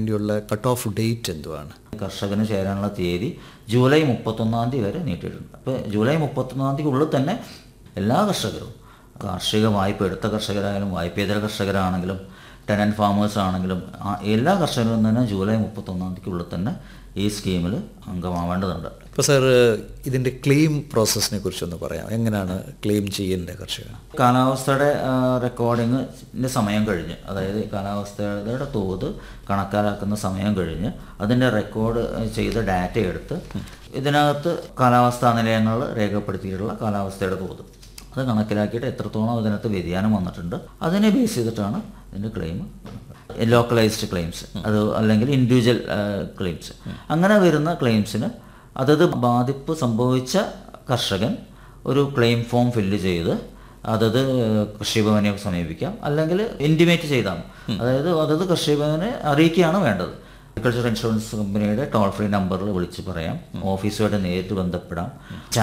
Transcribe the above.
വേണ്ടിയുള്ള cut off date എന്തുവാണ് കർഷകന് ചേരാനുള്ള തീയതി ജൂലൈ മുപ്പത്തൊന്നാം തീയതി വരെ നീട്ടിയിട്ടുണ്ട് അപ്പോൾ ജൂലൈ മുപ്പത്തൊന്നാം തീയതിക്കുള്ളിൽ തന്നെ എല്ലാ കർഷകരും കാർഷിക വായ്പ എടുത്ത കർഷകരായാലും വായ്പേതര കർഷകരാണെങ്കിലും ടെനൻറ്റ് ഫാമേഴ്സ് ആണെങ്കിലും ആ എല്ലാ കർഷകരും തന്നെ ജൂലൈ മുപ്പത്തൊന്നാം തീയതിക്കുള്ളിൽ തന്നെ ഈ സ്കീമിൽ അംഗമാവേണ്ടതുണ്ട് ഇപ്പോൾ സാർ ഇതിൻ്റെ ക്ലെയിം പ്രോസസ്സിനെ കുറിച്ചൊന്ന് പറയാം എങ്ങനെയാണ് ക്ലെയിം ചെയ്യേണ്ടത് കർഷകൻ കാലാവസ്ഥയുടെ റെക്കോർഡിങ്ങിൻ്റെ സമയം കഴിഞ്ഞ് അതായത് കാലാവസ്ഥയുടെ തോത് കണക്കാലാക്കുന്ന സമയം കഴിഞ്ഞ് അതിൻ്റെ റെക്കോർഡ് ചെയ്ത ഡാറ്റ എടുത്ത് ഇതിനകത്ത് കാലാവസ്ഥാ നിലയങ്ങൾ രേഖപ്പെടുത്തിയിട്ടുള്ള കാലാവസ്ഥയുടെ തോത് അത് കണക്കിലാക്കിയിട്ട് എത്രത്തോളം അതിനകത്ത് വ്യതിയാനം വന്നിട്ടുണ്ട് അതിനെ ബേസ് ചെയ്തിട്ടാണ് ഇതിൻ്റെ ക്ലെയിം ലോക്കലൈസ്ഡ് ക്ലെയിംസ് അത് അല്ലെങ്കിൽ ഇൻഡിവിജ്വൽ ക്ലെയിംസ് അങ്ങനെ വരുന്ന ക്ലെയിംസിന് അതത് ബാധിപ്പ് സംഭവിച്ച കർഷകൻ ഒരു ക്ലെയിം ഫോം ഫില്ല് ചെയ്ത് അതത് കൃഷിഭവനെ സമീപിക്കാം അല്ലെങ്കിൽ ഇൻറ്റിമേറ്റ് ചെയ്താൽ മതി. അതായത് അതത് കൃഷിഭവനെ അറിയിക്കുകയാണ് വേണ്ടത് അഗ്രികൾച്ചർ ഇൻഷുറൻസ് കമ്പനിയുടെ ടോൾ ഫ്രീ നമ്പറിൽ വിളിച്ച് പറയാം ഓഫീസുമായിട്ട് നേരിട്ട് ബന്ധപ്പെടാം